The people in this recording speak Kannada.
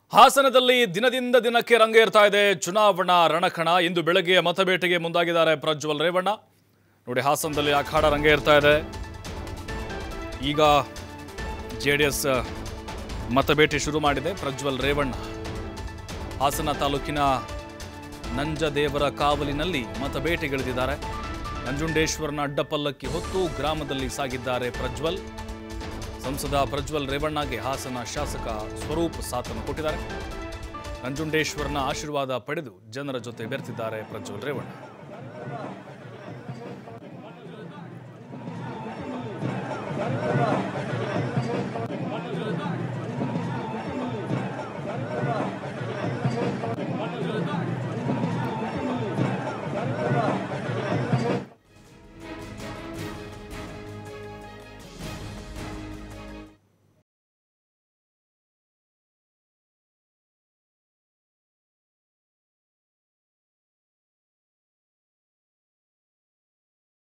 ಹಾಸನದಲ್ಲಿ ದಿನದಿಂದ ದಿನಕ್ಕೆ ರಂಗೇರ್ತಾ ಇದೆ ಚುನಾವಣಾ ರಣಕಣ ಇಂದು ಬೆಳಗ್ಗೆ ಮತಬೇಟೆಗೆ ಮುಂದಾಗಿದ್ದಾರೆ ಪ್ರಜ್ವಲ್ ರೇವಣ್ಣ ನೋಡಿ ಹಾಸನದಲ್ಲಿ ಅಖಾಡ ರಂಗೇರ್ತಾ ಇದೆ ಈಗ ಜೆ ಡಿ ಎಸ್ ಮತಬೇಟೆ ಶುರು ಮಾಡಿದೆ ಪ್ರಜ್ವಲ್ ರೇವಣ್ಣ ಹಾಸನ ತಾಲೂಕಿನ ನಂಜದೇವರ ಕಾವಲಿನಲ್ಲಿ ಮತಬೇಟೆಗಿಳಿದಿದ್ದಾರೆ ನಂಜುಂಡೇಶ್ವರನ ಅಡ್ಡಪಲ್ಲಕ್ಕಿ ಹೊತ್ತು ಗ್ರಾಮದಲ್ಲಿ ಸಾಗಿದ್ದಾರೆ ಪ್ರಜ್ವಲ್ ಸಂಸದ ಪ್ರಜ್ವಲ್ ರೇವಣ್ಣಗೆ ಹಾಸನ ಶಾಸಕ ಸ್ವರೂಪ್ ಸಾಥನ್ನು ಕೊಟ್ಟಿದ್ದಾರೆ ನಂಜುಂಡೇಶ್ವರನ ಆಶೀರ್ವಾದ ಪಡೆದು ಜನರ ಜೊತೆ ಬೆರೆತಿದ್ದಾರೆ ಪ್ರಜ್ವಲ್ ರೇವಣ್ಣ